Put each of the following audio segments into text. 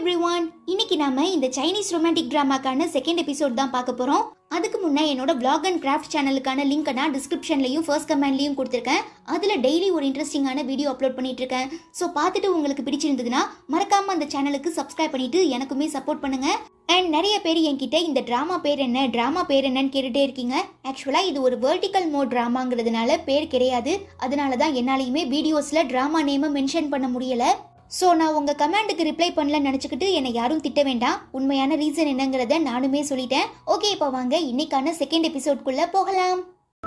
every one இன்னைக்கு நாம இந்த சைனீஸ் ரொமான்டிக் டிராமாக்கான செகண்ட் எபிசோட் தான் பார்க்க போறோம் அதுக்கு முன்னே என்னோட vlog அண்ட் கிராஃப்ட் சேனலுக்கான லிங்க் நான் டிஸ்கிரிப்ஷன்லையும் ஃபர்ஸ்ட் கமெண்ட்லையும் கொடுத்துருக்கேன் அதில் டெய்லி ஒரு இன்ட்ரெஸ்டிங்கான வீடியோ அப்லோட் பண்ணிட்டு இருக்கேன் ஸோ பார்த்துட்டு உங்களுக்கு பிடிச்சிருந்ததுன்னா மறக்காம அந்த சேனலுக்கு சப்ஸ்கிரைப் பண்ணிட்டு எனக்குமே சப்போர்ட் பண்ணுங்க அண்ட் நிறைய பேர் என்கிட்ட இந்த ட்ராமா பேர் என்ன ட்ராமா பேர் என்னன்னு கேட்டுட்டே இருக்கீங்க ஆக்சுவலாக இது ஒரு வெர்டிக்கல் மோட் ட்ராமாங்கிறதுனால பேர் கிடையாது அதனால தான் என்னாலையுமே வீடியோஸில் ட்ராமா நேமை மென்ஷன் பண்ண முடியலை ஸோ நான் உங்கள் கமெண்டுக்கு ரிப்ளை பண்ணலன்னு நினச்சிக்கிட்டு என்னை யாரும் திட்ட வேண்டாம் உண்மையான ரீசன் என்னங்கிறத நானுமே சொல்லிட்டேன் ஓகே இப்போ வாங்க இன்னைக்கான செகண்ட் எபிசோட்குள்ளே போகலாம்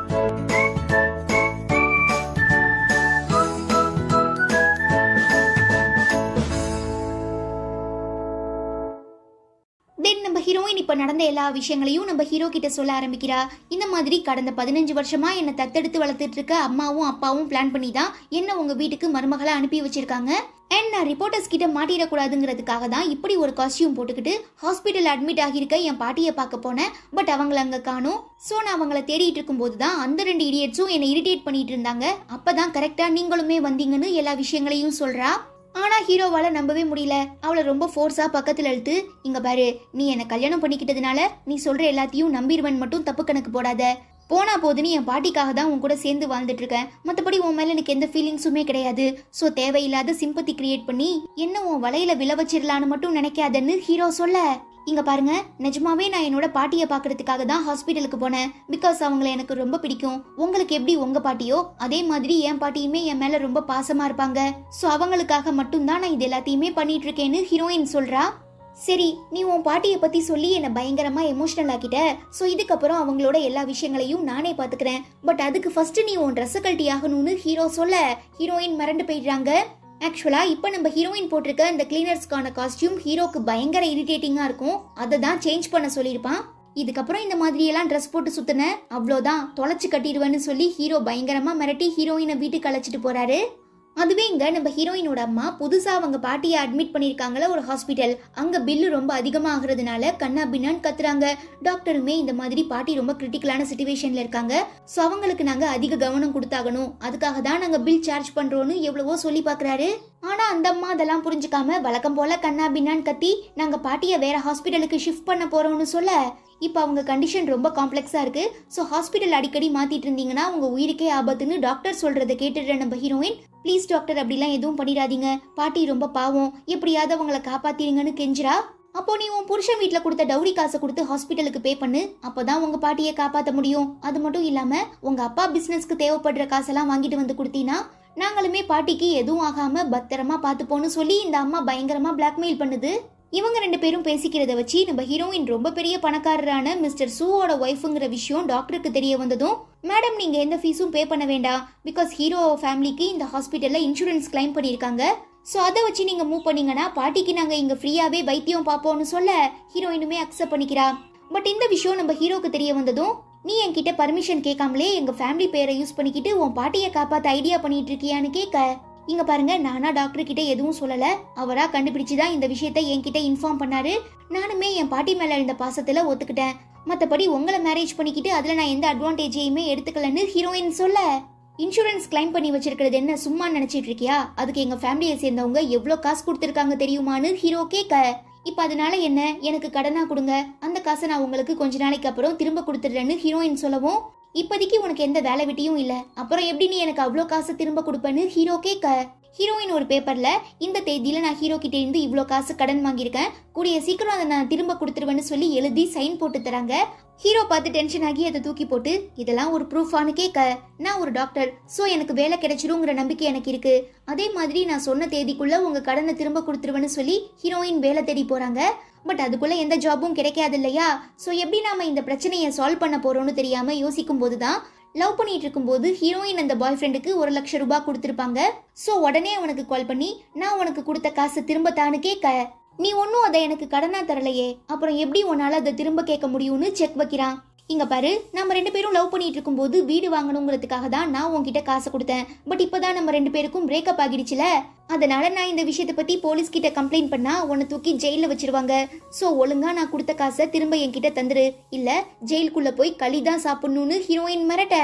தென் நம்ம ஹீரோயின் இப்போ நடந்த எல்லா விஷயங்களையும் நம்ம ஹீரோ கிட்ட சொல்ல ஆரம்பிக்கிறா இந்த மாதிரி கடந்த பதினஞ்சு வருஷமா என்னை தத்தெடுத்து வளர்த்துட்டு இருக்க அம்மாவும் அப்பாவும் பிளான் பண்ணி தான் என்ன உங்க வீட்டுக்கு மருமகளா அனுப்பி வச்சிருக்காங்க அண்ட் நான் ரிப்போர்ட்டர்ஸ் கிட்ட மாட்டிடக்கூடாதுங்கிறதுக்காக தான் இப்படி ஒரு காஸ்டியூம் போட்டுக்கிட்டு ஹாஸ்பிட்டல் அட்மிட் ஆகியிருக்க என் பாட்டியை பார்க்க போனேன் பட் அவங்கள அங்கே காணும் ஸோ நான் அவங்கள தேடிட்டு இருக்கும்போது தான் அந்த ரெண்டு இடியட்ஸும் என்னை இரிட்டேட் பண்ணிட்டு இருந்தாங்க அப்பதான் கரெக்டா நீங்களுமே வந்தீங்கன்னு எல்லா விஷயங்களையும் சொல்றா ஆனா ஹீரோவால நம்பவே முடியல அவளை ரொம்ப ஃபோர்ஸா பக்கத்துல இழுத்து இங்க பாரு நீ என்ன கல்யாணம் பண்ணிக்கிட்டதுனால நீ சொல்ற எல்லாத்தையும் நம்பிடுவன் மட்டும் தப்பு கணக்கு போடாத போனா போதுன்னு என் பாட்டிக்காக தான் உன் கூட சேர்ந்து வாழ்ந்துட்டு இருக்கேன் மற்றபடி உன் மேல எனக்கு எந்த ஃபீலிங்ஸுமே கிடையாது ஸோ தேவையில்லாத சிம்பத்தி கிரியேட் பண்ணி என்ன உன் வலையில விழ வச்சிடலான்னு மட்டும் நினைக்காதன்னு ஹீரோ சொல்ல இங்க பாருங்க நிஜமாவே நான் என்னோட பாட்டியை பார்க்கறதுக்காக தான் ஹாஸ்பிட்டலுக்கு போனேன் பிகாஸ் அவங்கள எனக்கு ரொம்ப பிடிக்கும் உங்களுக்கு எப்படி உங்க பாட்டியோ அதே மாதிரி என் பாட்டியுமே என் மேல ரொம்ப பாசமா இருப்பாங்க ஸோ அவங்களுக்காக மட்டும்தான் நான் இது எல்லாத்தையுமே பண்ணிட்டு இருக்கேன்னு ஹீரோயின் சொல்றா சரி நீ உன் பாட்டியை பத்தி சொல்லி என்னை பயங்கரமா எமோஷனல் ஆக்கிட்ட ஸோ இதுக்கப்புறம் அவங்களோட எல்லா விஷயங்களையும் நானே பாத்துக்கிறேன் பட் அதுக்கு ஃபர்ஸ்ட் நீ உன் ட்ரெஸ் கழட்டி ஆகணும்னு ஹீரோ சொல்ல ஹீரோயின் மறந்து போயிடுறாங்க ஆக்சுவலா இப்போ நம்ம ஹீரோயின் போட்டிருக்க இந்த கிளீனர்ஸ்க்கான காஸ்டியூம் ஹீரோக்கு பயங்கர இரிட்டேட்டிங்கா இருக்கும் அதை தான் சேஞ்ச் பண்ண சொல்லியிருப்பான் இதுக்கப்புறம் இந்த மாதிரியெல்லாம் ட்ரெஸ் போட்டு சுத்தின அவ்வளோதான் தொலைச்சு கட்டிடுவேன்னு சொல்லி ஹீரோ பயங்கரமா மிரட்டி ஹீரோயினை வீட்டுக்கு அழைச்சிட்டு போறாரு அதுவே இங்க நம்ம ஹீரோயினோட அம்மா புதுசா அவங்க பாட்டியை அட்மிட் பண்ணிருக்காங்கல்ல ஒரு ஹாஸ்பிட்டல் அங்க பில்லு ரொம்ப அதிகமா ஆகுறதுனால கண்ணா பின்னான்னு கத்துறாங்க டாக்டருமே இந்த மாதிரி பாட்டி ரொம்ப கிரிட்டிக்கலான சுச்சுவேஷன்ல இருக்காங்க ஸோ அவங்களுக்கு நாங்க அதிக கவனம் கொடுத்தாகணும் அதுக்காக தான் நாங்க பில் சார்ஜ் பண்றோம்னு எவ்வளவோ சொல்லி பாக்குறாரு ஆனா அந்த அம்மா அதெல்லாம் புரிஞ்சுக்காம வழக்கம் போல கண்ணா பின்னான்னு கத்தி நாங்க பாட்டியை வேற ஹாஸ்பிட்டலுக்கு ஷிஃப்ட் பண்ண போறோம்னு சொல்ல இப்போ அவங்க கண்டிஷன் ரொம்ப காம்ப்ளெக்ஸா இருக்கு ஸோ ஹாஸ்பிட்டல் அடிக்கடி மாத்திட்டு இருந்தீங்கன்னா உங்க உயிருக்கே ஆபத்துன்னு டாக்டர் சொல்றதை கேட்டுடுற நம்ம ஹீரோயின் ப்ளீஸ் டாக்டர் அப்படிலாம் எதுவும் பண்ணிடாதீங்க பாட்டி ரொம்ப பாவம் எப்படியாவது அவங்கள காப்பாத்திருங்கன்னு கெஞ்சிரா அப்போ நீ உன் புருஷன் வீட்டில் கொடுத்த டவுரி காசை கொடுத்து ஹாஸ்பிட்டலுக்கு பே பண்ணு அப்போதான் உங்க பாட்டியை காப்பாற்ற முடியும் அது மட்டும் இல்லாம உங்க அப்பா பிசினஸ்க்கு தேவைப்படுற காசெல்லாம் வாங்கிட்டு வந்து கொடுத்தீங்கன்னா நாங்களுமே பாட்டிக்கு எதுவும் ஆகாம பத்திரமா பார்த்துப்போன்னு சொல்லி இந்த அம்மா பயங்கரமா பிளாக்மெயில் பண்ணுது இவங்க ரெண்டு பேரும் பேசிக்கிறத வச்சு நம்ம ஹீரோயின் ரொம்ப பெரிய பணக்காரரான மிஸ்டர் சூவோட ஒய்ஃபுங்கிற விஷயம் டாக்டருக்கு தெரிய வந்ததும் மேடம் நீங்க எந்த ஃபீஸும் பே பண்ண வேண்டாம் பிகாஸ் ஹீரோ ஃபேமிலிக்கு இந்த ஹாஸ்பிட்டல்ல இன்சூரன்ஸ் கிளைம் பண்ணியிருக்காங்க ஸோ அதை வச்சு நீங்க மூவ் பண்ணீங்கன்னா பாட்டிக்கு நாங்க இங்க ஃப்ரீயாவே வைத்தியம் பார்ப்போம்னு சொல்ல ஹீரோயினுமே அக்செப்ட் பண்ணிக்கிறா பட் இந்த விஷயம் நம்ம ஹீரோக்கு தெரிய வந்ததும் நீ என்கிட்ட பர்மிஷன் கேட்காமலே எங்க ஃபேமிலி பேரை யூஸ் பண்ணிக்கிட்டு உன் பாட்டியை காப்பாத்த ஐடியா பண்ணிட்டு இருக்கியான்னு கேட்க இங்க பாருங்க நானா டாக்டர் கிட்ட எதுவும் சொல்லல அவரா கண்டுபிடிச்சு தான் இந்த விஷயத்த என்கிட்ட இன்ஃபார்ம் பண்ணாரு நானுமே என் பாட்டி மேல இருந்த பாசத்துல ஒத்துக்கிட்டேன் மத்தபடி உங்களை மேரேஜ் பண்ணிக்கிட்டு அதுல நான் எந்த அட்வான்டேஜையுமே எடுத்துக்கலன்னு ஹீரோயின் சொல்ல இன்சூரன்ஸ் கிளைம் பண்ணி வச்சிருக்கிறது என்ன சும்மா நினைச்சிட்டு இருக்கியா அதுக்கு எங்க ஃபேமிலியை சேர்ந்தவங்க எவ்வளோ காசு கொடுத்துருக்காங்க தெரியுமான்னு ஹீரோ கேட்க இப்போ அதனால என்ன எனக்கு கடனா கொடுங்க அந்த காசை நான் உங்களுக்கு கொஞ்ச நாளைக்கு அப்புறம் திரும்ப கொடுத்துடுறேன்னு ஹீரோயின் சொல்லவும் இப்போதைக்கு உனக்கு எந்த வேலை வெட்டியும் இல்ல அப்புறம் எப்படி நீ எனக்கு அவ்வளோ காசு திரும்ப கொடுப்பேன்னு ஹீரோ கேட்க ஹீரோயின் ஒரு பேப்பர்ல இந்த தேதியில நான் ஹீரோ கிட்ட இருந்து இவ்வளோ காசு கடன் வாங்கியிருக்கேன் கூடிய சீக்கிரம் அதை நான் திரும்ப கொடுத்துருவேன்னு சொல்லி எழுதி சைன் போட்டு தராங்க ஹீரோ பார்த்து டென்ஷன் ஆகி அதை தூக்கி போட்டு இதெல்லாம் ஒரு ப்ரூஃபானு கேட்க நான் ஒரு டாக்டர் ஸோ எனக்கு வேலை கிடைச்சிருங்கிற நம்பிக்கை எனக்கு இருக்கு அதே மாதிரி நான் சொன்ன தேதிக்குள்ள உங்க கடனை திரும்ப கொடுத்துருவேன்னு சொல்லி ஹீரோயின் வேலை தேடி போறாங்க பட் அதுக்குள்ள எந்த ஜாபும் கிடைக்காது இல்லையா ஸோ எப்படி நாம இந்த பிரச்சனையை சால்வ் பண்ண போறோம்னு தெரியாம யோசிக்கும் போது தான் லவ் பண்ணிட்டு இருக்கும்போது ஹீரோயின் அந்த பாய் ஃப்ரெண்டுக்கு ஒரு லட்சம் ரூபாய் கொடுத்துருப்பாங்க ஸோ உடனே அவனுக்கு கால் பண்ணி நான் உனக்கு கொடுத்த காசு திரும்ப தான்னு கேட்க நீ ஒன்றும் அதை எனக்கு கடனா தரலையே அப்புறம் எப்படி உன்னால அதை திரும்ப கேட்க முடியும்னு செக் வைக்கிறான் இங்க பாரு நம்ம ரெண்டு பேரும் லவ் பண்ணிட்டு இருக்கும்போது வீடு வாங்கணுங்கிறதுக்காக தான் நான் உன்கிட்ட காசு கொடுத்தேன் பட் இப்பதான் நம்ம ரெண்டு பேருக்கும் பிரேக்கப் ஆகிடுச்சுல அதனால நான் இந்த விஷயத்தை பத்தி போலீஸ் கிட்ட கம்ப்ளைண்ட் பண்ணா உன்னை தூக்கி ஜெயில வச்சிருவாங்க சோ ஒழுங்கா நான் கொடுத்த காசை திரும்ப என்கிட்ட தந்துரு இல்ல ஜெயிலுக்குள்ள போய் களி தான் சாப்பிடணும்னு ஹீரோயின் மிரட்ட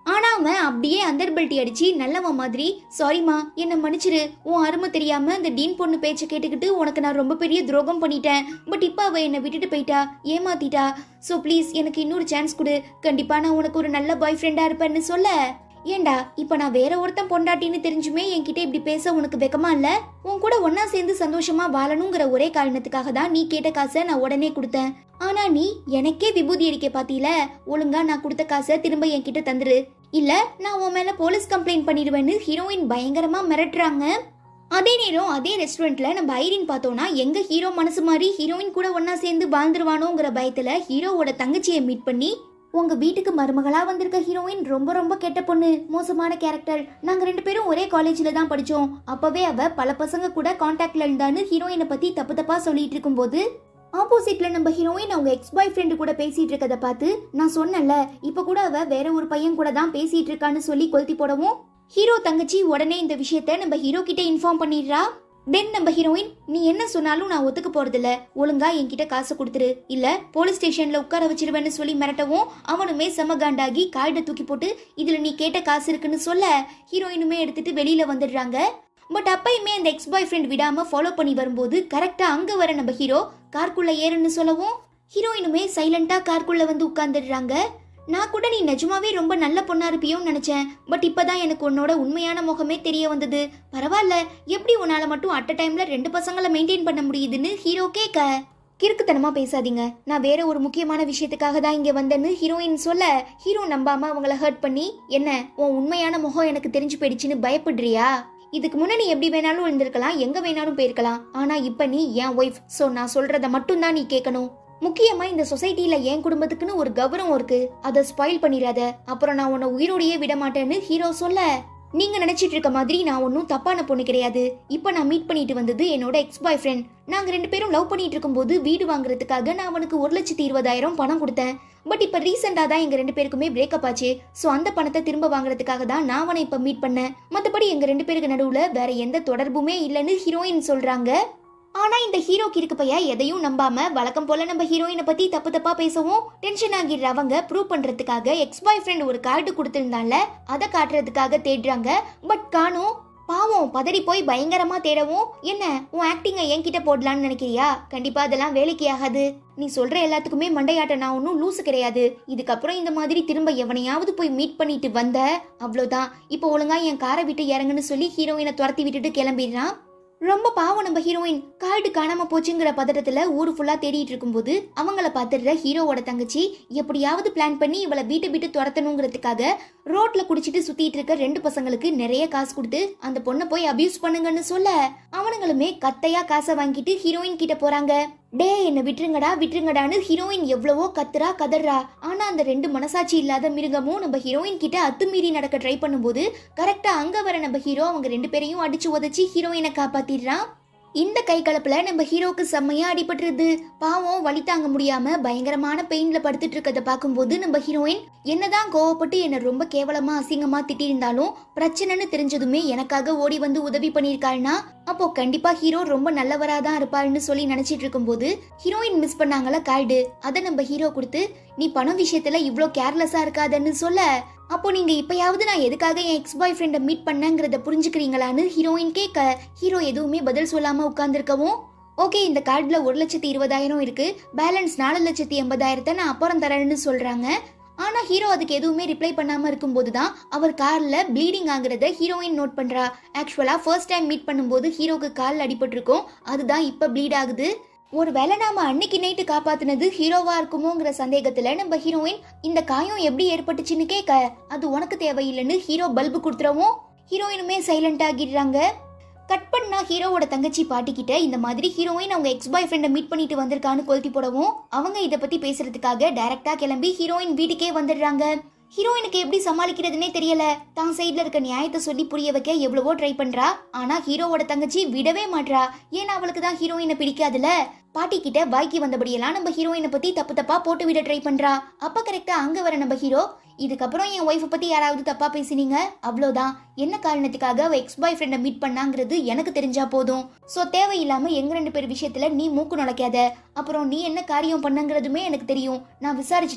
ஆனா அவன் அப்படியே அந்தர்பல்ட்டி அடிச்சு நல்லவன் மாதிரி சாரிம்மா என்னை மன்னிச்சிரு உன் அருமை தெரியாம அந்த டீன் பொண்ணு பேச்சை கேட்டுக்கிட்டு உனக்கு நான் ரொம்ப பெரிய துரோகம் பண்ணிட்டேன் பட் இப்போ அவ என்னை விட்டுட்டு போயிட்டா ஏமாத்திட்டா ஸோ ப்ளீஸ் எனக்கு இன்னொரு சான்ஸ் கொடு கண்டிப்பா நான் உனக்கு ஒரு நல்ல பாய் ஃப்ரெண்டா இருப்பேன்னு சொல்ல ஏண்டா இப்ப நான் வேற ஒருத்தன் பொண்டாட்டின்னு தெரிஞ்சுமே என்கிட்ட இப்படி பேச உனக்கு வெக்கமா இல்ல உன் கூட ஒன்னா சேர்ந்து சந்தோஷமா வாழணுங்கிற ஒரே காரணத்துக்காக தான் நீ கேட்ட காசை நான் உடனே கொடுத்தேன் ஆனா நீ எனக்கே விபூதி அடிக்க பாத்தீல ஒழுங்கா நான் கொடுத்த காசை திரும்ப என்கிட்ட தந்துரு இல்ல நான் உன் மேல போலீஸ் கம்ப்ளைண்ட் பண்ணிடுவேன்னு ஹீரோயின் பயங்கரமா மிரட்டுறாங்க அதே நேரம் அதே ரெஸ்டாரண்ட்ல நம்ம ஐரின் பார்த்தோம்னா எங்க ஹீரோ மனசு மாதிரி ஹீரோயின் கூட ஒன்னா சேர்ந்து வாழ்ந்துருவானோங்கிற பயத்துல ஹீரோவோட தங்கச்சியை மீட் பண்ணி உங்க வீட்டுக்கு மருமகளா வந்திருக்க ஹீரோயின் ரொம்ப ரொம்ப கெட்ட பொண்ணு மோசமான கேரக்டர் நாங்க ரெண்டு பேரும் ஒரே காலேஜ்ல தான் படிச்சோம் அப்பவே அவ பல பசங்க கூட கான்டாக்ட்ல இருந்தான்னு ஹீரோயினை பத்தி தப்பு தப்பா சொல்லிட்டு இருக்கும்போது ஆப்போசிட்ல நம்ம ஹீரோயின் அவங்க எக்ஸ் பாய் ஃப்ரெண்டு கூட பேசிட்டு இருக்கத பார்த்து நான் சொன்னேன்ல இப்ப கூட அவ வேற ஒரு பையன் கூட தான் பேசிட்டு இருக்கான்னு சொல்லி கொளுத்தி போடவும் ஹீரோ தங்கச்சி உடனே இந்த விஷயத்த நம்ம ஹீரோ கிட்ட இன்ஃபார்ம் பண்ணிடுறா தென் நம்ம ஹீரோயின் நீ என்ன சொன்னாலும் நான் ஒத்துக்க போறதில்ல ஒழுங்கா என்கிட்ட காசு கொடுத்துரு இல்ல போலீஸ் ஸ்டேஷன்ல உட்கார வச்சிருவேன்னு சொல்லி மிரட்டவும் அவனுமே செம காண்டாகி காய்ட தூக்கி போட்டு இதுல நீ கேட்ட காசு இருக்குன்னு சொல்ல ஹீரோயினுமே எடுத்துட்டு வெளியில வந்துடுறாங்க பட் அப்பயுமே அந்த எக்ஸ் பாய் ஃப்ரெண்ட் விடாம ஃபாலோ பண்ணி வரும்போது கரெக்டா அங்க வர நம்ம ஹீரோ கார்க்குள்ள ஏறுன்னு சொல்லவும் ஹீரோயினுமே சைலண்டா கார்க்குள்ள வந்து உட்கார்ந்துடுறாங்க நான் கூட நீ நிஜமாவே ரொம்ப நல்ல பொண்ணா இருப்பியோன்னு நினைச்சேன் பட் இப்பதான் எனக்கு உன்னோட உண்மையான முகமே தெரிய வந்தது பரவாயில்ல எப்படி உன்னால மட்டும் அட் அ டைம்ல ரெண்டு பசங்களை மெயின்டைன் பண்ண முடியுதுன்னு ஹீரோ கேட்க கிறுக்குத்தனமா பேசாதீங்க நான் வேற ஒரு முக்கியமான விஷயத்துக்காக தான் இங்க வந்தேன்னு ஹீரோயின் சொல்ல ஹீரோ நம்பாம அவங்கள ஹர்ட் பண்ணி என்ன உன் உண்மையான முகம் எனக்கு தெரிஞ்சு போயிடுச்சுன்னு பயப்படுறியா இதுக்கு முன்னாடி எப்படி வேணாலும் இருந்திருக்கலாம் எங்க வேணாலும் போயிருக்கலாம் ஆனா இப்ப நீ என் ஒய்ஃப் சோ நான் சொல்றத மட்டும் தான் நீ கேட்கணும் முக்கியமா இந்த சொசைட்டில என் குடும்பத்துக்குன்னு ஒரு கௌரவம் இருக்கு அதை ஸ்பாயில் பண்ணிடாத அப்புறம் நான் உன்னை உயிரோடையே விட மாட்டேன்னு ஹீரோ சொல்ல நீங்க நினைச்சிட்டு இருக்க மாதிரி நான் ஒன்றும் தப்பான பொண்ணு கிடையாது இப்போ நான் மீட் பண்ணிட்டு வந்தது என்னோட எக்ஸ் பாய் ஃப்ரெண்ட் நாங்க ரெண்டு பேரும் லவ் பண்ணிட்டு இருக்கும்போது வீடு வாங்குறதுக்காக நான் அவனுக்கு ஒரு லட்சத்தி இருபதாயிரம் பணம் கொடுத்தேன் பட் இப்போ ரீசெண்டாக தான் எங்க ரெண்டு பேருக்குமே பிரேக்கப் ஆச்சு ஸோ அந்த பணத்தை திரும்ப வாங்குறதுக்காக தான் நான் அவனை இப்போ மீட் பண்ணேன் மற்றபடி எங்க ரெண்டு பேருக்கு நடுவுல வேற எந்த தொடர்புமே இல்லைன்னு ஹீரோயின் சொல்றாங்க ஆனா இந்த ஹீரோக்கு இருக்கு பையா எதையும் நம்பாம வழக்கம் போல நம்ம ஹீரோயினை பத்தி தப்பு தப்பா பேசவும் டென்ஷன் ஆகிடுற அவங்க ப்ரூவ் பண்றதுக்காக எக்ஸ் பாய் ஃப்ரெண்ட் ஒரு கார்டு கொடுத்திருந்தால அதை காட்டுறதுக்காக தேடுறாங்க பட் காணும் பாவம் பதறி போய் பயங்கரமா தேடவும் என்ன உன் ஆக்டிங்கை என்கிட்ட போடலான்னு நினைக்கிறியா கண்டிப்பா அதெல்லாம் வேலைக்கு ஆகாது நீ சொல்ற எல்லாத்துக்குமே மண்டையாட்ட நான் ஒன்றும் லூசு கிடையாது இதுக்கப்புறம் இந்த மாதிரி திரும்ப எவனையாவது போய் மீட் பண்ணிட்டு வந்த அவ்வளோதான் இப்போ ஒழுங்கா என் காரை விட்டு இறங்குன்னு சொல்லி ஹீரோயினை துரத்தி விட்டுட்டு கிளம்பிடுறான் ரொம்ப பாவம் நம்ம ஹீரோயின் கார்டு காணாம போச்சுங்கிற பதட்டத்துல ஊரு ஃபுல்லா தேடிட்டு இருக்கும்போது அவங்கள பாத்துடுற ஹீரோவோட தங்கச்சி எப்படியாவது பிளான் பண்ணி இவளை வீட்டை விட்டு துரத்தணுங்கிறதுக்காக ரோட்ல குடிச்சிட்டு சுத்திட்டு இருக்க ரெண்டு பசங்களுக்கு நிறைய காசு கொடுத்து அந்த பொண்ணை போய் அபியூஸ் பண்ணுங்கன்னு சொல்ல அவனுங்களுமே கத்தையா காசை வாங்கிட்டு ஹீரோயின் கிட்ட போறாங்க டே என்ன விட்டுருங்கடா விட்டுருங்கடான்னு ஹீரோயின் எவ்வளவோ கத்துறா கதறா ஆனா அந்த ரெண்டு மனசாட்சி இல்லாத மிருகமும் நம்ம ஹீரோயின் கிட்ட அத்துமீறி நடக்க ட்ரை பண்ணும்போது கரெக்டா அங்க வர நம்ம ஹீரோ அவங்க ரெண்டு பேரையும் அடிச்சு உதச்சி ஹீரோயினை காப்பாத்திடுறான் இந்த கை கலப்புல நம்ம ஹீரோக்கு செம்மையா அடிபட்டுருது பாவம் வலி தாங்க முடியாம பயங்கரமான பெயின்ல படுத்துட்டு இருக்கத பார்க்கும்போது நம்ம ஹீரோயின் என்னதான் கோவப்பட்டு என்ன ரொம்ப கேவலமா அசிங்கமா திட்டியிருந்தாலும் பிரச்சனைன்னு தெரிஞ்சதுமே எனக்காக ஓடி வந்து உதவி பண்ணியிருக்காள்னா அப்போ கண்டிப்பா ஹீரோ ரொம்ப நல்லவரா தான் இருப்பாருன்னு சொல்லி நினைச்சிட்டு இருக்கும்போது ஹீரோயின் மிஸ் பண்ணாங்களா கார்டு அதை நம்ம ஹீரோ கொடுத்து நீ பணம் விஷயத்துல இவ்ளோ கேர்லெஸ்ஸா இருக்காதன்னு சொல்ல அப்போ நீங்க இப்பயாவது நான் எதுக்காக என் எக்ஸ் பாய் ஃப்ரெண்டை மீட் பண்ணங்கிறத புரிஞ்சுக்கிறீங்களான்னு ஹீரோயின் கேட்க ஹீரோ எதுவுமே பதில் சொல்லாம உட்கார்ந்துருக்கவும் ஓகே இந்த கார்டில் ஒரு லட்சத்தி இருபதாயிரம் இருக்கு பேலன்ஸ் நாலு லட்சத்தி எண்பதாயிரத்தை நான் அப்புறம் தரேன்னு சொல்றாங்க ஆனா ஹீரோ அதுக்கு எதுவுமே ரிப்ளை பண்ணாம இருக்கும்போது தான் அவர் கார்ல ப்ளீடிங் ஆகுறத ஹீரோயின் நோட் பண்றா ஆக்சுவலா ஃபர்ஸ்ட் டைம் மீட் பண்ணும்போது ஹீரோக்கு கால் அடிபட்டிருக்கும் அதுதான் இப்ப ப்ளீட் ஆகுது ஒருவேளை நாம அன்னைக்கு நைட்டு காப்பாத்துனது ஹீரோவா இருக்குமோங்கிற சந்தேகத்துல நம்ம ஹீரோயின் இந்த காயம் எப்படி ஏற்பட்டுச்சுன்னு கேட்க அது உனக்கு தேவையில்லைன்னு ஹீரோ பல்பு கொடுத்துறவும் ஹீரோயினுமே சைலண்ட் ஆகிடுறாங்க கட் பண்ணா ஹீரோவோட தங்கச்சி பாட்டிக்கிட்ட இந்த மாதிரி ஹீரோயின் அவங்க எக்ஸ் பாய் ஃப்ரெண்டை மீட் பண்ணிட்டு வந்திருக்கான்னு கொளுத்தி போடவும் அவங்க இதை பத்தி பேசுறதுக்காக டைரக்டா கிளம்பி ஹீரோயின் வீட்டுக்கே வந்துடுறாங்க ஹீரோயினுக்கு எப்படி சமாளிக்கிறதுனே தெரியல தான் சைடுல இருக்க நியாயத்தை சொல்லி புரிய வைக்க எவ்வளவோ ட்ரை பண்றா ஆனா ஹீரோவோட தங்கச்சி விடவே மாட்றா ஏன்னா அவளுக்கு தான் ஹீரோயினை பிடிக்காதுல பாட்டி கிட்ட வாய்க்கு வந்தபடியெல்லாம் நம்ம ஹீரோயினை பத்தி தப்பு தப்பா போட்டு விட ட்ரை பண்றா அப்ப கரெக்டா அங்க வர நம்ம ஹீரோ இதுக்கப்புறம் என் ஒய்ஃபை பத்தி யாராவது தப்பா பேசினீங்க அவ்வளோதான் என்ன காரணத்துக்காக அவ எக்ஸ் பாய் ஃப்ரெண்டை மீட் பண்ணாங்கிறது எனக்கு தெரிஞ்சா போதும் சோ தேவையில்லாம எங்க ரெண்டு பேர் விஷயத்துல நீ மூக்கு நுழைக்காத அப்புறம் நீ என்ன காரியம் பண்ணங்கிறதுமே எனக்கு தெரியும் நான் விசாரிச்சிட்டேன்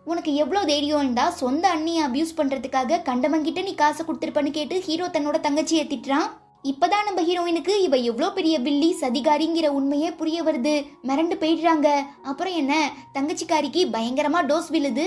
உனக்கு எவ்வளோ தைரியம் இருந்தா சொந்த அண்ணியை அபியூஸ் பண்றதுக்காக கண்டவங்கிட்ட நீ காசு கொடுத்துருப்பன்னு கேட்டு ஹீரோ தன்னோட தங்கச்சியை திட்டுறான் இப்பதான் நம்ம ஹீரோயினுக்கு இவ எவ்வளோ பெரிய பில்லி சதிகாரிங்கிற உண்மையே புரிய வருது மிரண்டு போயிடுறாங்க அப்புறம் என்ன தங்கச்சிக்காரிக்கு பயங்கரமா டோஸ் விழுது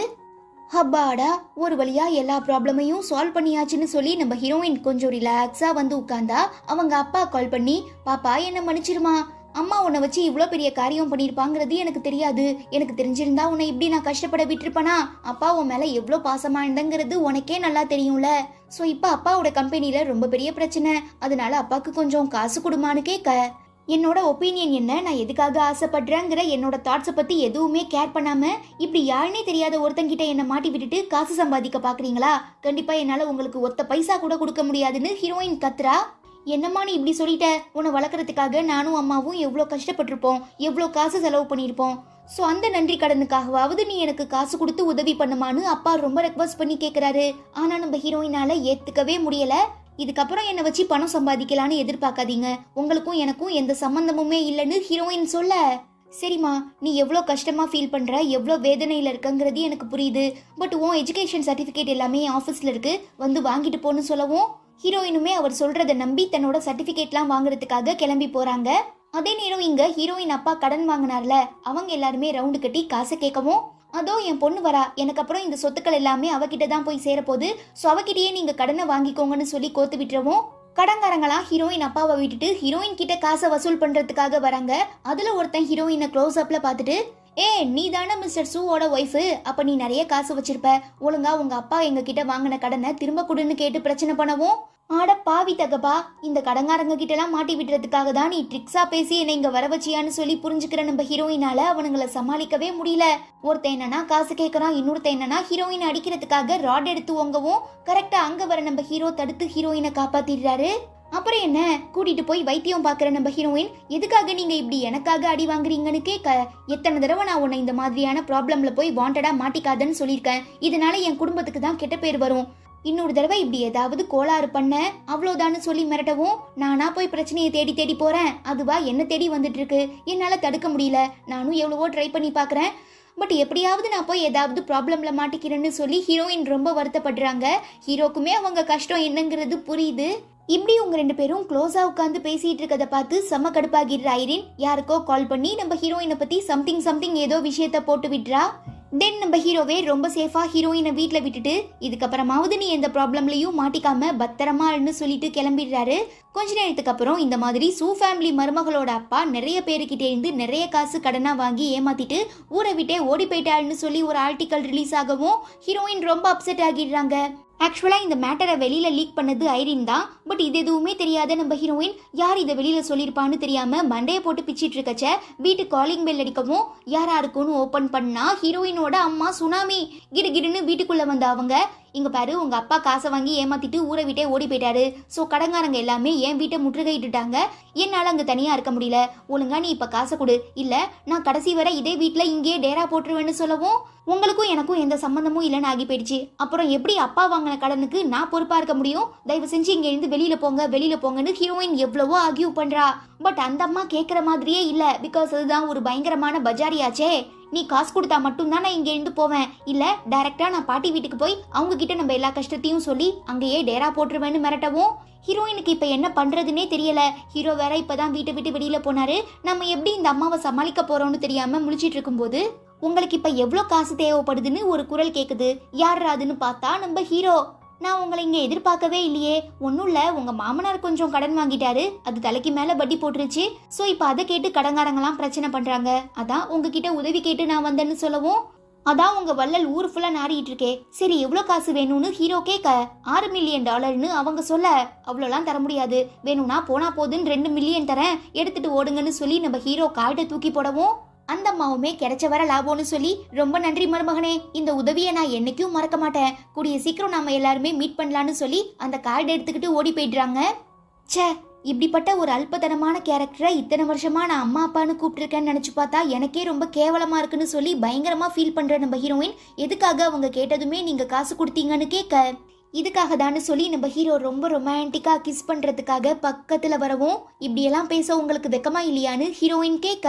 ஹப்பாடா ஒரு வழியா எல்லா ப்ராப்ளமையும் சால்வ் பண்ணியாச்சுன்னு சொல்லி நம்ம ஹீரோயின் கொஞ்சம் ரிலாக்ஸா வந்து உட்கார்ந்தா அவங்க அப்பா கால் பண்ணி பாப்பா என்ன மன்னிச்சிருமா அம்மா உன்னை வச்சு இவ்வளோ பெரிய காரியம் பண்ணியிருப்பாங்கிறது எனக்கு தெரியாது எனக்கு தெரிஞ்சிருந்தா உன்னை இப்படி நான் கஷ்டப்பட விட்டுருப்பனா அப்பா உன் மேலே எவ்வளோ பாசமா இருந்தங்கிறது உனக்கே நல்லா தெரியும்ல ஸோ இப்போ அப்பாவோட கம்பெனியில் ரொம்ப பெரிய பிரச்சனை அதனால அப்பாவுக்கு கொஞ்சம் காசு கொடுமான்னு கேட்க என்னோட ஒப்பீனியன் என்ன நான் எதுக்காக ஆசைப்படுறேங்கிற என்னோட தாட்ஸை பற்றி எதுவுமே கேர் பண்ணாம இப்படி யாருனே தெரியாத ஒருத்தங்கிட்ட என்னை மாட்டி விட்டுட்டு காசு சம்பாதிக்க பார்க்குறீங்களா கண்டிப்பாக என்னால் உங்களுக்கு ஒத்த பைசா கூட கொடுக்க முடியாதுன்னு ஹீரோயின் கத்துறா என்னம்மா நீ இப்படி சொல்லிட்ட உன்னை வளர்க்குறதுக்காக நானும் அம்மாவும் எவ்வளோ கஷ்டப்பட்டிருப்போம் எவ்வளோ காசு செலவு பண்ணியிருப்போம் ஸோ அந்த நன்றி கடனுக்காகவாவது நீ எனக்கு காசு கொடுத்து உதவி பண்ணுமான்னு அப்பா ரொம்ப ரெக்வஸ்ட் பண்ணி கேட்குறாரு ஆனால் நம்ம ஹீரோயினால ஏற்றுக்கவே முடியல இதுக்கப்புறம் என்னை வச்சு பணம் சம்பாதிக்கலான்னு எதிர்பார்க்காதீங்க உங்களுக்கும் எனக்கும் எந்த சம்மந்தமுமே இல்லைன்னு ஹீரோயின் சொல்ல சரிம்மா நீ எவ்வளோ கஷ்டமாக ஃபீல் பண்ணுற எவ்வளோ வேதனையில் இருக்கங்கிறது எனக்கு புரியுது பட் உன் எஜுகேஷன் சர்டிஃபிகேட் எல்லாமே ஆஃபீஸில் இருக்கு வந்து வாங்கிட்டு போன்னு சொல்லவும் ஹீரோயினுமே அவர் சொல்றதை நம்பி தன்னோட சர்டிஃபிகேட்லாம் வாங்குறதுக்காக கிளம்பி போறாங்க அதே நேரம் இங்க ஹீரோயின் அப்பா கடன் வாங்கினார்ல அவங்க எல்லாருமே ரவுண்டு கட்டி காசை கேட்கவும் அதோ என் பொண்ணு வரா எனக்கு அப்புறம் இந்த சொத்துக்கள் எல்லாமே அவகிட்ட தான் போய் சேரப்போகுது ஸோ அவகிட்டயே நீங்க கடனை வாங்கிக்கோங்கன்னு சொல்லி கோத்து விட்டுறவும் கடன்காரங்களாம் ஹீரோயின் அப்பாவை விட்டுட்டு ஹீரோயின் கிட்ட காசை வசூல் பண்றதுக்காக வராங்க அதுல ஒருத்தன் ஹீரோயினை க்ளோஸ் அப்ல பார்த்துட்டு ஏ நீ தானே மிஸ்டர் சூவோட ஒய்ஃபு அப்ப நீ நிறைய காசு வச்சிருப்ப ஒழுங்கா உங்க அப்பா எங்க கிட்ட வாங்கின கடனை திரும்ப கொடுன்னு கேட்டு பிரச்சனை பண்ணவும் ஆட பாவி தகப்பா இந்த கடங்காரங்க கிட்ட எல்லாம் மாட்டி விடுறதுக்காக தான் நீ ட்ரிக்ஸா பேசி என்னை இங்க வர வச்சியான்னு சொல்லி புரிஞ்சுக்கிற நம்ம ஹீரோயினால அவனுங்கள சமாளிக்கவே முடியல ஒருத்தன் என்னன்னா காசு கேட்கறான் இன்னொருத்தன் என்னன்னா ஹீரோயின் அடிக்கிறதுக்காக ராட் எடுத்து ஓங்கவும் கரெக்டா அங்க வர நம்ம ஹீரோ தடுத்து ஹீரோயினை காப்பாத்திடுறாரு அப்புறம் என்ன கூட்டிட்டு போய் வைத்தியம் பார்க்குற நம்ம ஹீரோயின் எதுக்காக நீங்க இப்படி எனக்காக அடி வாங்குறீங்கன்னு கேட்க எத்தனை தடவை நான் உன்னை இந்த மாதிரியான ப்ராப்ளம்ல போய் வாண்டடா மாட்டிக்காதன்னு சொல்லியிருக்கேன் இதனால என் குடும்பத்துக்கு தான் கெட்ட பேர் வரும் இன்னொரு தடவை இப்படி ஏதாவது கோளாறு பண்ண அவ்வளோதான்னு சொல்லி மிரட்டவும் நானா போய் பிரச்சனையை தேடி தேடி போறேன் அதுவா என்ன தேடி வந்துட்டு இருக்கு என்னால தடுக்க முடியல நானும் எவ்வளவோ ட்ரை பண்ணி பார்க்கறேன் பட் எப்படியாவது நான் போய் ஏதாவது ப்ராப்ளம்ல மாட்டிக்கிறேன்னு சொல்லி ஹீரோயின் ரொம்ப வருத்தப்படுறாங்க ஹீரோக்குமே அவங்க கஷ்டம் என்னங்கிறது புரியுது இப்படி உங்க ரெண்டு பேரும் க்ளோஸா உட்காந்து பேசிட்டு இருக்கத பார்த்து செம்ம கடுப்பாகிடுற ஐரின் யாருக்கோ கால் பண்ணி நம்ம ஹீரோயினை பத்தி சம்திங் சம்திங் ஏதோ விஷயத்த போட்டு விட்றா தென் நம்ம ஹீரோவே ரொம்ப சேஃபா ஹீரோயினை வீட்டில் விட்டுட்டு இதுக்கப்புறமாவது நீ எந்த ப்ராப்ளம்லையும் மாட்டிக்காம பத்திரமா இருன்னு சொல்லிட்டு கிளம்பிடுறாரு கொஞ்ச நேரத்துக்கு அப்புறம் இந்த மாதிரி சூ ஃபேமிலி மருமகளோட அப்பா நிறைய பேருக்கிட்டே இருந்து நிறைய காசு கடனா வாங்கி ஏமாத்திட்டு ஊரை விட்டே ஓடி போயிட்டாருன்னு சொல்லி ஒரு ஆர்டிக்கல் ரிலீஸ் ஆகவும் ஹீரோயின் ரொம்ப அப்செட் ஆகிடுறாங்க ஆக்சுவலாக இந்த மேட்டரை வெளியில் லீக் பண்ணது ஐரின் தான் பட் இது எதுவுமே தெரியாத நம்ம ஹீரோயின் யார் இதை வெளியில் சொல்லியிருப்பான்னு தெரியாமல் மண்டையை போட்டு பிச்சிட்டு இருக்கச்ச வீட்டு காலிங் பெல் அடிக்கவும் யாரா இருக்குன்னு ஓப்பன் பண்ணா ஹீரோயினோட அம்மா சுனாமி கிடுகிடுன்னு வீட்டுக்குள்ளே வந்த அவங்க இங்க பாரு உங்க அப்பா காசை வாங்கி ஏமாத்திட்டு ஊரை விட்டே ஓடி போயிட்டாரு ஸோ கடங்காரங்க எல்லாமே என் வீட்டை முற்றுகையிட்டுட்டாங்க என்னால் அங்கே தனியாக இருக்க முடியல ஒழுங்கா நீ இப்போ காசை கொடு இல்லை நான் கடைசி வரை இதே வீட்டில் இங்கேயே டேரா போட்டுருவேன்னு சொல்லவும் உங்களுக்கும் எனக்கும் எந்த சம்மந்தமும் இல்லைன்னு ஆகி போயிடுச்சு அப்புறம் எப்படி அப்பா வாங்கின கடனுக்கு நான் பொறுப்பா இருக்க முடியும் தயவு செஞ்சு இங்க இருந்து வெளியில போங்க வெளியில போங்கன்னு ஹீரோயின் எவ்வளவோ ஆகியூ பண்றா பட் அந்த அம்மா கேட்குற மாதிரியே இல்ல பிகாஸ் அதுதான் ஒரு பயங்கரமான பஜாரியாச்சே நீ காசு கொடுத்தா மட்டும்தான் நான் இங்க இருந்து போவேன் இல்ல டைரக்டா நான் பாட்டி வீட்டுக்கு போய் அவங்க கிட்ட நம்ம எல்லா கஷ்டத்தையும் சொல்லி அங்கேயே டேரா போட்டுருவேன்னு மிரட்டவும் ஹீரோயினுக்கு இப்ப என்ன பண்றதுனே தெரியல ஹீரோ வேற இப்பதான் வீட்டை விட்டு வெளியில போனாரு நம்ம எப்படி இந்த அம்மாவை சமாளிக்க போறோம்னு தெரியாம முழிச்சிட்டு இருக்கும்போது உங்களுக்கு இப்ப எவ்வளோ காசு தேவைப்படுதுன்னு ஒரு குரல் கேக்குது யார் அதுன்னு பார்த்தா நம்ம ஹீரோ நான் உங்களை இங்க எதிர்பார்க்கவே இல்லையே ஒன்றும் இல்லை உங்க மாமனார் கொஞ்சம் கடன் வாங்கிட்டாரு அது தலைக்கு மேல வட்டி போட்டுருச்சு ஸோ இப்போ அதை கேட்டு கடங்காரங்களாம் பிரச்சனை பண்றாங்க அதான் உங்ககிட்ட உதவி கேட்டு நான் வந்தேன்னு சொல்லவும் அதான் உங்க வள்ளல் ஊர் ஃபுல்லா நாடிட்டு இருக்கே சரி எவ்வளோ காசு வேணும்னு ஹீரோ கேட்க ஆறு மில்லியன் டாலர்னு அவங்க சொல்ல அவ்வளோலாம் தர முடியாது வேணும்னா போனா போதுன்னு ரெண்டு மில்லியன் தரேன் எடுத்துட்டு ஓடுங்கன்னு சொல்லி நம்ம ஹீரோ கார்டை தூக்கி போடவும் அந்த அம்மாவுமே கிடைச்ச வர லாபம்னு சொல்லி ரொம்ப நன்றி மருமகனே இந்த உதவியை நான் என்னைக்கும் மறக்க மாட்டேன் கூடிய சீக்கிரம் நாம எல்லாருமே மீட் பண்ணலான்னு சொல்லி அந்த கார்டு எடுத்துக்கிட்டு ஓடி போயிடுறாங்க ச்சே இப்படிப்பட்ட ஒரு அல்பத்தனமான கேரக்டரை இத்தனை வருஷமா நான் அம்மா அப்பான்னு கூப்பிட்டுருக்கேன்னு நினச்சி பார்த்தா எனக்கே ரொம்ப கேவலமா இருக்குன்னு சொல்லி பயங்கரமா ஃபீல் பண்ற நம்ம ஹீரோயின் எதுக்காக அவங்க கேட்டதுமே நீங்க காசு கொடுத்தீங்கன்னு கேட்க இதுக்காக தானே சொல்லி நம்ம ஹீரோ ரொம்ப ரொமான்டிக்கா கிஸ் பண்றதுக்காக பக்கத்துல வரவும் இப்படியெல்லாம் பேச உங்களுக்கு வெக்கமா இல்லையான்னு ஹீரோயின் கேட்க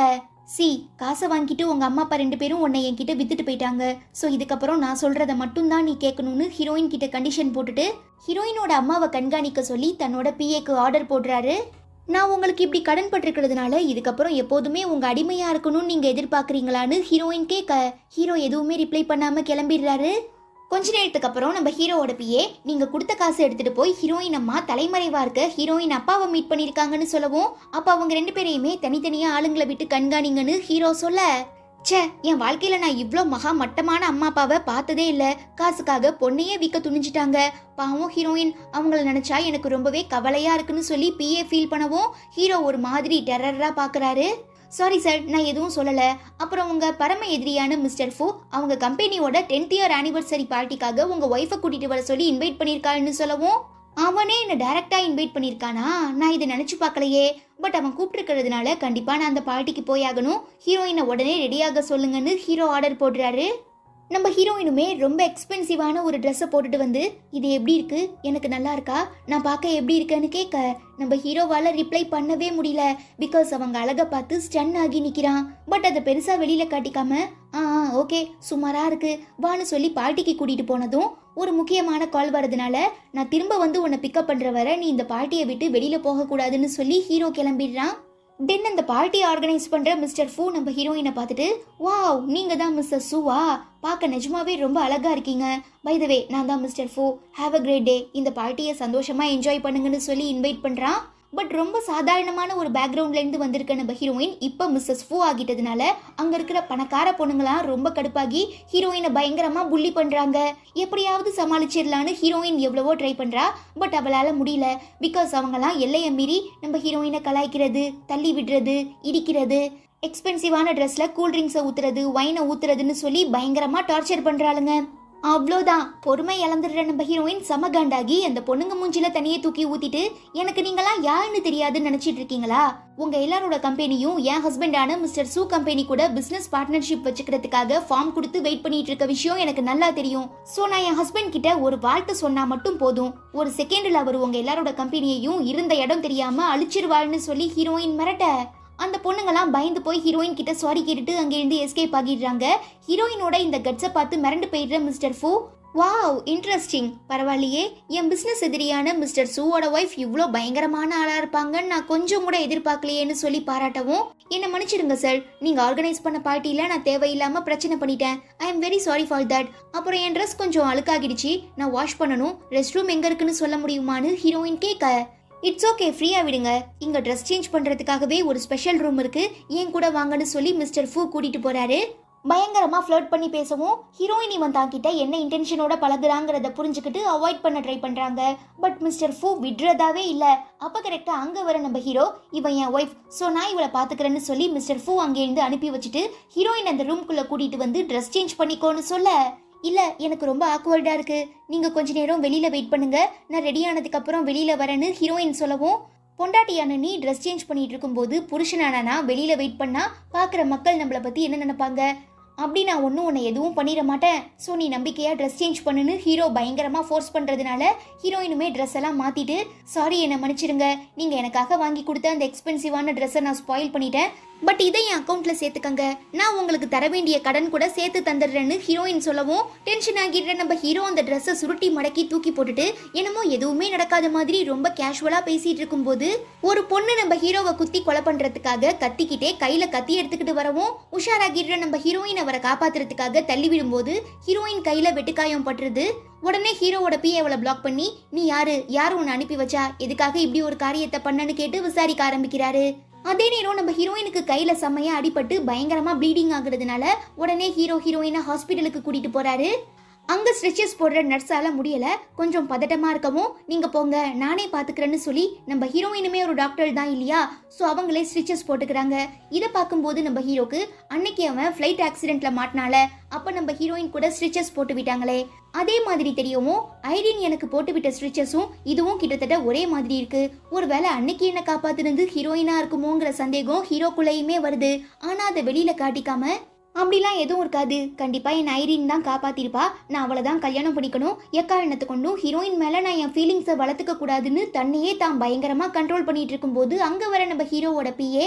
சி காசை வாங்கிட்டு உங்க அம்மா அப்பா ரெண்டு பேரும் உன்னை என்கிட்ட வித்துட்டு போயிட்டாங்க ஸோ இதுக்கப்புறம் நான் சொல்றத மட்டும்தான் நீ கேட்கணும்னு ஹீரோயின் கிட்ட கண்டிஷன் போட்டுட்டு ஹீரோயினோட அம்மாவை கண்காணிக்க சொல்லி தன்னோட பிஏக்கு ஆர்டர் போடுறாரு நான் உங்களுக்கு இப்படி கடன் பட்டிருக்கிறதுனால இதுக்கப்புறம் எப்போதுமே உங்க அடிமையா இருக்கணும்னு நீங்க எதிர்பார்க்குறீங்களான்னு ஹீரோயின் கேட்க ஹீரோ எதுவுமே ரிப்ளை பண்ணாம கிளம்பிடுறாரு கொஞ்ச நேரத்துக்கு அப்புறம் நம்ம ஹீரோவோட பிஏ நீங்க கொடுத்த காசு எடுத்துட்டு போய் ஹீரோயின் அம்மா தலைமறைவா இருக்க ஹீரோயின் அப்பாவை மீட் பண்ணிருக்காங்கன்னு சொல்லவும் அப்ப அவங்க ரெண்டு பேரையுமே தனித்தனியா ஆளுங்களை விட்டு கண்காணிங்கன்னு ஹீரோ சொல்ல ச்சே என் வாழ்க்கையில நான் இவ்ளோ மகா மட்டமான அம்மா அப்பாவை பார்த்ததே இல்ல காசுக்காக பொண்ணையே விற்க துணிஞ்சிட்டாங்க பாவம் ஹீரோயின் அவங்கள நினைச்சா எனக்கு ரொம்பவே கவலையா இருக்குன்னு சொல்லி பிஏ ஃபீல் பண்ணவும் ஹீரோ ஒரு மாதிரி டெரரா பாக்குறாரு சாரி சார் நான் எதுவும் சொல்லல அப்புறம் உங்க பரம எதிரியான மிஸ்டர் ஃபூ அவங்க கம்பெனியோட டென்த் இயர் ஆனிவர்சரி பார்ட்டிக்காக உங்க ஒய்ஃபை கூட்டிட்டு வர சொல்லி இன்வைட் பண்ணிருக்காருன்னு சொல்லவும் அவனே என்ன டைரக்டா இன்வைட் பண்ணிருக்கானா நான் இதை நினைச்சு பார்க்கலையே பட் அவன் கூப்பிட்டுருக்கிறதுனால கண்டிப்பா நான் அந்த பார்ட்டிக்கு போயாகணும் ஹீரோயினை உடனே ரெடியாக சொல்லுங்கன்னு ஹீரோ ஆர்டர் போடுறாரு நம்ம ஹீரோயினுமே ரொம்ப எக்ஸ்பென்சிவான ஒரு ட்ரெஸ்ஸை போட்டுட்டு வந்து இது எப்படி இருக்கு எனக்கு நல்லா இருக்கா நான் பார்க்க எப்படி இருக்கேன்னு கேட்க நம்ம ஹீரோவால ரிப்ளை பண்ணவே முடியல பிகாஸ் அவங்க அழகை பார்த்து ஸ்டன் ஆகி நிக்கிறான் பட் அதை பெருசா வெளியில காட்டிக்காம ஆ ஓகே சுமாரா இருக்கு வான்னு சொல்லி பார்ட்டிக்கு கூட்டிட்டு போனதும் ஒரு முக்கியமான கால் வரதுனால நான் திரும்ப வந்து உன்னை பிக்கப் பண்ற வரை நீ இந்த பார்ட்டியை விட்டு வெளியில போக கூடாதுன்னு சொல்லி ஹீரோ கிளம்பிடுறான் தென் அந்த பார்ட்டி ஆர்கனைஸ் பண்ற மிஸ்டர் ஃபூ நம்ம ஹீரோயினை பார்த்துட்டு வாவ் நீங்க தான் மிஸ்டர் சூவா பார்க்க நிஜமாவே ரொம்ப அழகா இருக்கீங்க பை த வே நான் தான் mister Fu have a great day இந்த பார்ட்டியை சந்தோஷமா என்ஜாய் பண்ணுங்கன்னு சொல்லி இன்வைட் பண்றான் பட் ரொம்ப சாதாரணமான ஒரு பேக்ரவுண்ட்ல இருந்து வந்திருக்க நம்ம ஹீரோயின் இப்போ மிஸ்ஸஸ் ஃபூ ஆகிட்டதுனால அங்க இருக்கிற பணக்கார பொண்ணுங்களாம் ரொம்ப கடுப்பாகி ஹீரோயினை பயங்கரமா புள்ளி பண்றாங்க எப்படியாவது சமாளிச்சிடலான்னு ஹீரோயின் எவ்வளவோ ட்ரை பண்றா பட் அவளால முடியல பிகாஸ் அவங்கலாம் எல்லையை மீறி நம்ம ஹீரோயினை கலாய்க்கிறது தள்ளி விடுறது இடிக்கிறது எக்ஸ்பென்சிவான ட்ரெஸ்ல கூல் ட்ரிங்க்ஸை ஊத்துறது வைனை ஊத்துறதுன்னு சொல்லி பயங்கரமா டார்ச்சர் பண்றாளுங்க அவ்வளோதான் பொறுமை இழந்துடுற நம்ம ஹீரோயின் செம காண்டாகி அந்த பொண்ணுங்க மூஞ்சில தனியே தூக்கி ஊத்திட்டு எனக்கு நீங்களாம் யாருன்னு தெரியாதுன்னு நினைச்சிட்டு இருக்கீங்களா உங்க எல்லாரோட கம்பெனியும் என் ஹஸ்பண்டான மிஸ்டர் சூ கம்பெனி கூட பிசினஸ் பார்ட்னர்ஷிப் வச்சுக்கிறதுக்காக ஃபார்ம் கொடுத்து வெயிட் பண்ணிட்டு இருக்க விஷயம் எனக்கு நல்லா தெரியும் சோ நான் என் ஹஸ்பண்ட் கிட்ட ஒரு வாழ்த்து சொன்னா மட்டும் போதும் ஒரு செகண்ட்ல அவர் உங்க எல்லாரோட கம்பெனியையும் இருந்த இடம் தெரியாம அழிச்சிருவாள்னு சொல்லி ஹீரோயின் மிரட்ட அந்த பொண்ணுங்கலாம் பயந்து போய் ஹீரோயின் கிட்ட சாரி கேட்டுட்டு அங்கிருந்து எஸ்கேப் ஆகிடுறாங்க ஹீரோயினோட இந்த கட்ஸை பார்த்து மிரண்டு போயிடுற மிஸ்டர் ஃபூ வாவ் இன்ட்ரெஸ்டிங் பரவாயில்லையே என் பிசினஸ் எதிரியான மிஸ்டர் சூவோட ஒய்ஃப் இவ்வளோ பயங்கரமான ஆளா இருப்பாங்கன்னு நான் கொஞ்சம் கூட எதிர்பார்க்கலையேன்னு சொல்லி பாராட்டவும் என்ன மன்னிச்சிடுங்க சார் நீங்க ஆர்கனைஸ் பண்ண பார்ட்டியில நான் தேவையில்லாம பிரச்சனை பண்ணிட்டேன் I am very sorry for that அப்புறம் என் ட்ரெஸ் கொஞ்சம் அழுக்காகிடுச்சு நான் வாஷ் பண்ணணும் ரெஸ்ட் ரூம் எங்க இருக்குன்னு சொல்ல முடியுமான்னு ஹீரோயின் கேட்க இட்ஸ் ஓகே ஃப்ரீயா விடுங்க இங்க ட்ரெஸ் சேஞ்ச் பண்றதுக்காகவே ஒரு ஸ்பெஷல் ரூம் இருக்கு ஏன் கூட வாங்கன்னு சொல்லி மிஸ்டர் ஃபூ கூட்டிட்டு போறாரு பயங்கரமா ஃப்ளர்ட் பண்ணி பேசவும் ஹீரோயின் இவன் தாக்கிட்ட என்ன இன்டென்ஷனோட பழகுறாங்கிறத புரிஞ்சுக்கிட்டு அவாய்ட் பண்ண ட்ரை பண்றாங்க பட் மிஸ்டர் ஃபூ விடுறதாவே இல்ல அப்ப கரெக்டா அங்க வர நம்ம ஹீரோ இவன் என் ஒய்ஃப் ஸோ நான் இவளை பாத்துக்கிறேன்னு சொல்லி மிஸ்டர் ஃபூ அங்கேருந்து அனுப்பி வச்சுட்டு ஹீரோயின் அந்த ரூம்குள்ள கூட்டிட்டு வந்து ட்ரெஸ் சேஞ்ச் பண்ணிக்கோன்னு சொல்ல இல்ல எனக்கு ரொம்ப ஆக்வர்டா இருக்கு நீங்க கொஞ்ச நேரம் வெளியில வெயிட் பண்ணுங்க நான் ரெடி ஆனதுக்கு அப்புறம் வெளியில வரேன்னு ஹீரோயின் சொல்லவும் பொண்டாட்டியான நீ ட்ரெஸ் சேஞ்ச் பண்ணிட்டு இருக்கும்போது புருஷனானா நான் வெளியில வெயிட் பண்ணா பாக்குற மக்கள் நம்மளை பத்தி என்ன நினைப்பாங்க அப்படி நான் ஒன்றும் உன்னை எதுவும் பண்ணிட மாட்டேன் ஸோ நீ நம்பிக்கையாக ட்ரெஸ் சேஞ்ச் பண்ணுன்னு ஹீரோ பயங்கரமாக ஃபோர்ஸ் பண்ணுறதுனால ஹீரோயினுமே ட்ரெஸ் எல்லாம் மாற்றிட்டு சாரி என்னை மன்னிச்சிடுங்க நீங்கள் எனக்காக வாங்கி கொடுத்த அந்த எக்ஸ்பென்சிவான ட்ரெஸ்ஸை நான் ஸ்பாயில் பண்ணிட்டேன் பட் இதை என் அக்கௌண்ட்ல சேர்த்துக்கங்க நான் உங்களுக்கு தர வேண்டிய கடன் கூட சேர்த்து தந்துடுறேன்னு ஹீரோயின் சொல்லவும் டென்ஷன் ஆகிடுற நம்ம ஹீரோ அந்த ட்ரெஸ்ஸை சுருட்டி மடக்கி தூக்கி போட்டுட்டு என்னமோ எதுவுமே நடக்காத மாதிரி ரொம்ப கேஷுவலா பேசிட்டு இருக்கும்போது ஒரு பொண்ணு நம்ம ஹீரோவை குத்தி கொலை பண்றதுக்காக கத்திக்கிட்டே கையில கத்தி எடுத்துக்கிட்டு வரவும் உஷாராகிடுற நம்ம ஹீரோயின் அவரை காப்பாத்துறதுக்காக தள்ளி விடும்போது ஹீரோயின் கையில வெட்டுக்காயம் பட்டுருது உடனே ஹீரோவோட பி அவளை பிளாக் பண்ணி நீ யாரு யாரு உன்னை அனுப்பி வச்சா எதுக்காக இப்படி ஒரு காரியத்தை பண்ணன்னு கேட்டு விசாரிக்க ஆரம்பிக்கிறாரு அதே நேரம் நம்ம ஹீரோயினுக்கு கையில செம்மையா அடிபட்டு பயங்கரமா ப்ளீடிங் ஆகுறதுனால உடனே ஹீரோ ஹீரோயினை ஹாஸ்பிட்டலுக்கு கூட்டிட்டு போறாரு அங்க ஸ்ட்ரெச்சஸ் போடுற நர்ஸால முடியல கொஞ்சம் பதட்டமா இருக்கவும் நீங்க போங்க நானே பாத்துக்கிறேன்னு சொல்லி நம்ம ஹீரோயினுமே ஒரு டாக்டர் தான் இல்லையா ஸோ அவங்களே ஸ்ட்ரிச்சஸ் போட்டுக்கிறாங்க இதை பார்க்கும்போது நம்ம ஹீரோக்கு அன்னைக்கு அவன் ஃப்ளைட் ஆக்சிடென்ட்ல மாட்டினால அப்ப நம்ம ஹீரோயின் கூட ஸ்ட்ரிச்சஸ் போட்டு விட்டாங்களே அதே மாதிரி தெரியுமோ ஐரின் எனக்கு போட்டு விட்ட ஸ்ட்ரிச்சஸும் இதுவும் கிட்டத்தட்ட ஒரே மாதிரி இருக்கு ஒருவேளை அன்னைக்கு என்ன காப்பாத்துனது ஹீரோயினா இருக்குமோங்கிற சந்தேகம் ஹீரோக்குள்ளேயுமே வருது ஆனா அதை வெளியில காட்டிக்காம அப்படிலாம் எதுவும் இருக்காது கண்டிப்பா என் ஐரின் தான் காப்பாத்திருப்பா நான் அவளை தான் கல்யாணம் பண்ணிக்கணும் எக்காரணத்தை கொண்டும் ஹீரோயின் மேல நான் என் ஃபீலிங்ஸை வளர்த்துக்க கூடாதுன்னு தன்னையே தான் பயங்கரமா கண்ட்ரோல் பண்ணிட்டு இருக்கும்போது அங்க வர நம்ம ஹீரோவோட பிஏ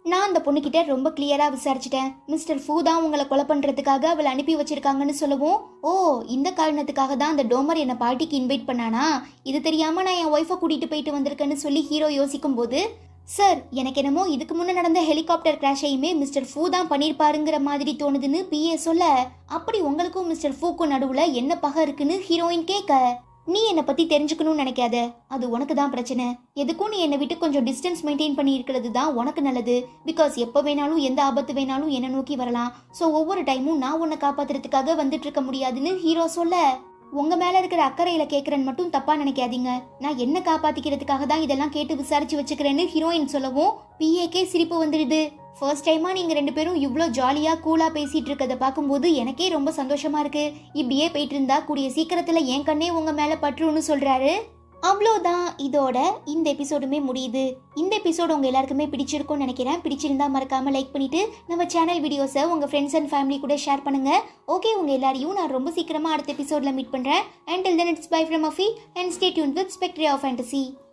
நான் அந்த பொண்ணுகிட்ட ரொம்ப கிளியரா விசாரிச்சிட்டேன் மிஸ்டர் ஃபூ தான் உங்களை கொலை பண்றதுக்காக அவளை அனுப்பி வச்சிருக்காங்கன்னு சொல்லவும் ஓ இந்த காரணத்துக்காக தான் அந்த டோமர் என்னை பார்ட்டிக்கு இன்வைட் பண்ணானா இது தெரியாம நான் என் ஒய்ஃபை கூட்டிட்டு போயிட்டு வந்திருக்கேன்னு சொல்லி ஹீரோ யோசிக்கும் போது சார் எனக்கு என்னமோ இதுக்கு முன்ன நடந்த ஹெலிகாப்டர் கிராஷையுமே மிஸ்டர் ஃபூ தான் பண்ணியிருப்பாருங்கிற மாதிரி தோணுதுன்னு பிஏ சொல்ல அப்படி உங்களுக்கும் மிஸ்டர் ஃபூக்கும் நடுவுல என்ன பகை இருக்குன்னு ஹீரோயின் கேட்க நீ என்னை பத்தி தெரிஞ்சுக்கணும்னு நினைக்காத அது உனக்கு தான் பிரச்சனை எதுக்கும் நீ என்னை விட்டு கொஞ்சம் டிஸ்டன்ஸ் மெயின்டைன் பண்ணி இருக்கிறது தான் உனக்கு நல்லது பிகாஸ் எப்போ வேணாலும் எந்த ஆபத்து வேணாலும் என்னை நோக்கி வரலாம் ஸோ ஒவ்வொரு டைமும் நான் உன்னை காப்பாத்துறதுக்காக வந்துட்டு இருக்க முடியாதுன்னு ஹீரோ சொல்ல உங்க மேல இருக்கிற அக்கறையில கேக்குறேன்னு மட்டும் தப்பா நினைக்காதீங்க நான் என்ன காப்பாத்திக்கிறதுக்காக தான் இதெல்லாம் கேட்டு விசாரிச்சு வச்சுக்கிறேன்னு ஹீரோயின் சொல்லவும் பிஏக்கே சிரிப்பு வந்துடுது ஃபர்ஸ்ட் டைமா நீங்க ரெண்டு பேரும் இவ்வளோ ஜாலியா கூலா பேசிட்டு இருக்கதை பார்க்கும்போது எனக்கே ரொம்ப சந்தோஷமா இருக்கு இப்படியே போயிட்டு இருந்தா கூடிய சீக்கிரத்துல என் கண்ணே உங்க மேல பற்றுன்னு சொல்றாரு அவ்வளோதான் இதோட இந்த எபிசோடுமே முடியுது இந்த எபிசோடு உங்க எல்லாருக்குமே பிடிச்சிருக்கும்னு நினைக்கிறேன் பிடிச்சிருந்தா மறக்காம லைக் பண்ணிட்டு நம்ம சேனல் வீடியோஸை உங்க ஃப்ரெண்ட்ஸ் அண்ட் ஃபேமிலி கூட ஷேர் பண்ணுங்க ஓகே உங்க எல்லாரையும் நான் ரொம்ப சீக்கிரமா அடுத்த எபிசோட்ல மீட் பண்றேன் and then it's bye from Afi and stay tuned with spectre of fantasy